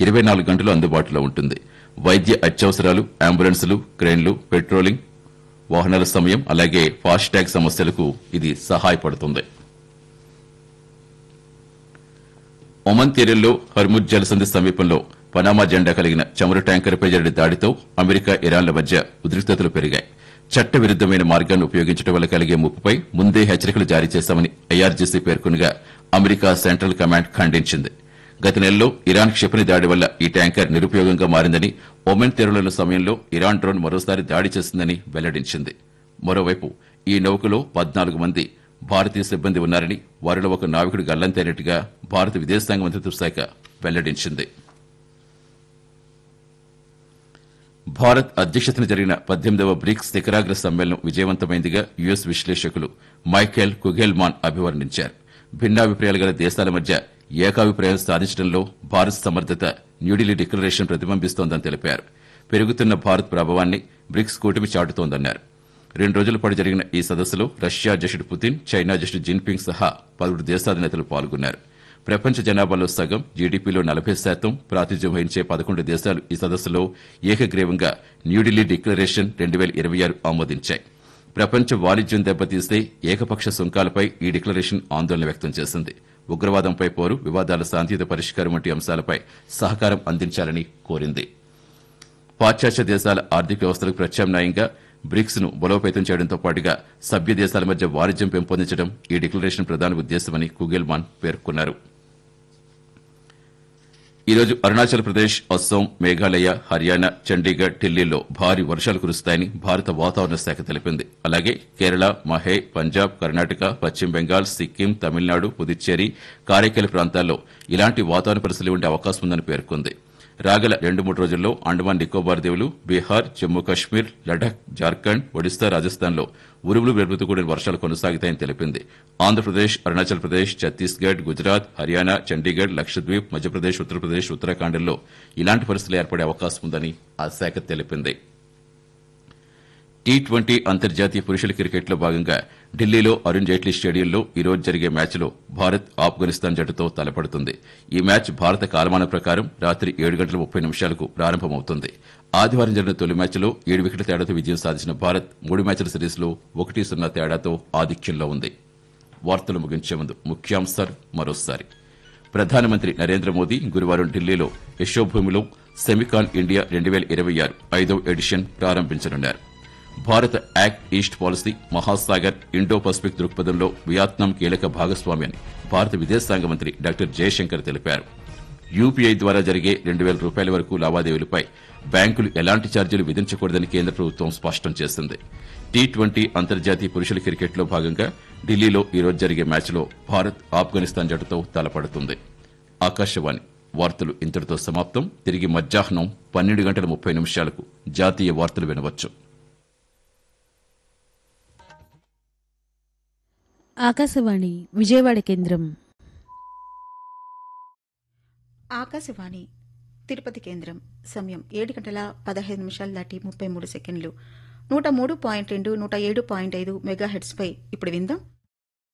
ఇరవై నాలుగు గంటలు అందుబాటులో ఉంటుంది వైద్య అత్యవసరాలు అంబులెన్సులు క్రేన్లు పెట్రోలింగ్ వాహనాల సమయం అలాగే ఫాస్టాగ్ సమస్యలకు ఇది సహాయపడుతుంది ఒమన్ తీరంలో హర్ముజ్ జలసంధి సమీపంలో పనామా జెండా కలిగిన చమురు ట్యాంకర్పై జరిగిన దాడితో అమెరికా ఇరాన్ల మధ్య ఉద్రిక్తతలు పెరిగాయి చట్ట విరుద్దమైన మార్గాన్ని ఉపయోగించడం వల్ల కలిగే ముప్పుపై ముందే హెచ్చరికలు జారీ చేశామని ఐఆర్జీసీ పేర్కొనగా అమెరికా సెంట్రల్ కమాండ్ ఖండించింది గత నెలలో ఇరాన్ క్షిపణి దాడి వల్ల ఈ ట్యాంకర్ నిరుపయోగంగా మారిందని ఒమెన్ తీరంలో సమయంలో ఇరాన్ డ్రోన్ మరోసారి దాడి చేసిందని వెల్లడించింది మరోవైపు ఈ నౌకలో పద్నాలుగు మంది భారతీయ సిబ్బంది ఉన్నారని వారిలో ఒక నావికుడు గల్లంతైనట్టుగా భారత విదేశాంగ మంత్రిత్వ శాఖ వెల్లడించింది భారత్ అధ్యక్షతన జరిగిన పద్దెనిమిదవ బ్రిక్స్ శిఖరాగ్ర సమ్మేళనం విజయవంతమైందిగా యుఎస్ విశ్లేషకులు మైఖేల్ కుగెల్మాన్ అభివర్ణించారు భిన్నాభిప్రాయాలు గల దేశాల మధ్య ఏకాభిప్రాయం సాధించడంలో భారత్ సమర్థత న్యూఢిల్లీ డిక్లరేషన్ ప్రతిబింబిస్తోందని తెలిపారు పెరుగుతున్న భారత్ ప్రభావాన్ని బ్రిక్స్ కూటమి చాటుతోందన్నారు రెండు రోజుల పాటు జరిగిన ఈ సదస్సులో రష్యా అధ్యక్షుడు పుతిన్ చైనా అధ్యక్షుడు జిన్పింగ్ సహా పలువురు దేశాల నేతలు పాల్గొన్నారు ప్రపంచ జనాభాలో సగం జీడీపీలో నలభై శాతం ప్రాతినిధ్యం వహించే పదకొండు దేశాలు ఈ సదస్సులో ఏకగ్రీవంగా న్యూఢిల్లీ డిక్లరేషన్ రెండు వేల ఇరవై ఆరు ఆమోదించాయి ప్రపంచ వాణిజ్యం దెబ్బతీస్తే ఏకపక్ష సుంకాలపై ఈ డిక్లరేషన్ ఆందోళన వ్యక్తం చేసింది ఉగ్రవాదంపై పోరు వివాదాల శాంతియుత పరిష్కారం వంటి అంశాలపై సహకారం అందించాలని కోరింది పాశ్చాత్య దేశాల ఆర్థిక వ్యవస్థలకు ప్రత్యామ్నాయంగా బ్రిక్స్ ను బలోపేతం చేయడంతో పాటుగా సభ్య దేశాల మధ్య వాణిజ్యం పెంపొందించడం ఈ డిక్లరేషన్ ప్రధాన ఉద్దేశమని కుగెల్మాన్ పేర్కొన్నారు ఈ రోజు అరుణాచల్ ప్రదేశ్ అస్సాం మేఘాలయ హర్యానా చండీగఢ్ ఢిల్లీలో భారీ వర్షాలు కురుస్తాయని భారత వాతావరణ శాఖ తెలిపింది అలాగే కేరళ మహే పంజాబ్ కర్ణాటక పశ్చిమ బెంగాల్ సిక్కిం తమిళనాడు పుదుచ్చేరి కారైకల్ ప్రాంతాల్లో ఇలాంటి వాతావరణ పరిస్థితులు ఉండే అవకాశం ఉందని పేర్కొంది రాగల రెండు మూడు రోజుల్లో అండమాన్ నికోబార్ దీవులు బీహార్ జమ్మూ కాశ్మీర్ లడాక్ జార్ఖండ్ ఒడిశా రాజస్థాన్లో ఉరుములు మెరుపుతూ కూడిన వర్షాలు కొనసాగుతాయని తెలిపింది ఆంధ్రప్రదేశ్ అరుణాచల్ ప్రదేశ్ ఛత్తీస్గఢ్ గుజరాత్ హర్యానా చండీగఢ్ లక్షద్వీప్ మధ్యప్రదేశ్ ఉత్తరప్రదేశ్ ఉత్తరాఖండ్లో ఇలాంటి పరిస్థితులు ఏర్పడే అవకాశం ఉందని ఆ శాఖ తెలిపింది టీ ట్వంటీ అంతర్జాతీయ పురుషుల క్రికెట్లో భాగంగా ఢిల్లీలో అరుణ్ జైట్లీ స్టేడియంలో ఈ రోజు జరిగే మ్యాచ్లో భారత్ ఆఫ్ఘనిస్తాన్ జట్టుతో తలపడుతుంది ఈ మ్యాచ్ భారత కాలమాన ప్రకారం రాత్రి ఏడు గంటల ముప్పై నిమిషాలకు ప్రారంభమవుతుంది ఆదివారం జరిగిన తొలి మ్యాచ్లో ఏడు వికెట్ల తేడాతో విజయం సాధించిన భారత్ మూడు మ్యాచ్ల సిరీస్లో ఒకటి సున్నా తేడాతో ఆధిక్యంలో ఉంది వార్తలు ముగించే ముందు ముఖ్యాంశాలు మరోసారి ప్రధానమంత్రి నరేంద్ర మోదీ గురువారం ఢిల్లీలో యశోభూమిలో సెమికాన్ ఇండియా రెండు వేల ఇరవై ఆరు ఐదవ ఎడిషన్ ప్రారంభించనున్నారు భారత act east policy Mahasagar Indo Pacific దృక్పథంలో వియత్నాం కీలక భాగస్వామి అని భారత విదేశాంగ మంత్రి డాక్టర్ జయశంకర్ తెలిపారు యూపీఐ ద్వారా జరిగే రెండు వేల రూపాయల వరకు లావాదేవీలపై బ్యాంకులు ఎలాంటి ఛార్జీలు విధించకూడదని కేంద్ర ప్రభుత్వం స్పష్టం చేసింది టీ ట్వంటీ అంతర్జాతీయ పురుషుల క్రికెట్లో భాగంగా ఢిల్లీలో ఈ రోజు జరిగే మ్యాచ్లో భారత్ ఆఫ్ఘనిస్తాన్ జట్టుతో తలపడుతుంది ఆకాశవాణి వార్తలు ఇంతటితో సమాప్తం తిరిగి మధ్యాహ్నం పన్నెండు గంటల ముప్పై నిమిషాలకు జాతీయ వార్తలు వినవచ్చు ఆకాశవాణి విజయవాడ కేంద్రం ఆకాశవాణి తిరుపతి కేంద్రం సమయం ఏడు గంటల పదహైదు నిమిషాలు దాటి ముప్పై మూడు సెకండ్లు నూట మూడు పాయింట్ రెండు నూట ఏడు పాయింట్ ఐదు మెగాహెడ్స్పై ఇప్పుడు విందాం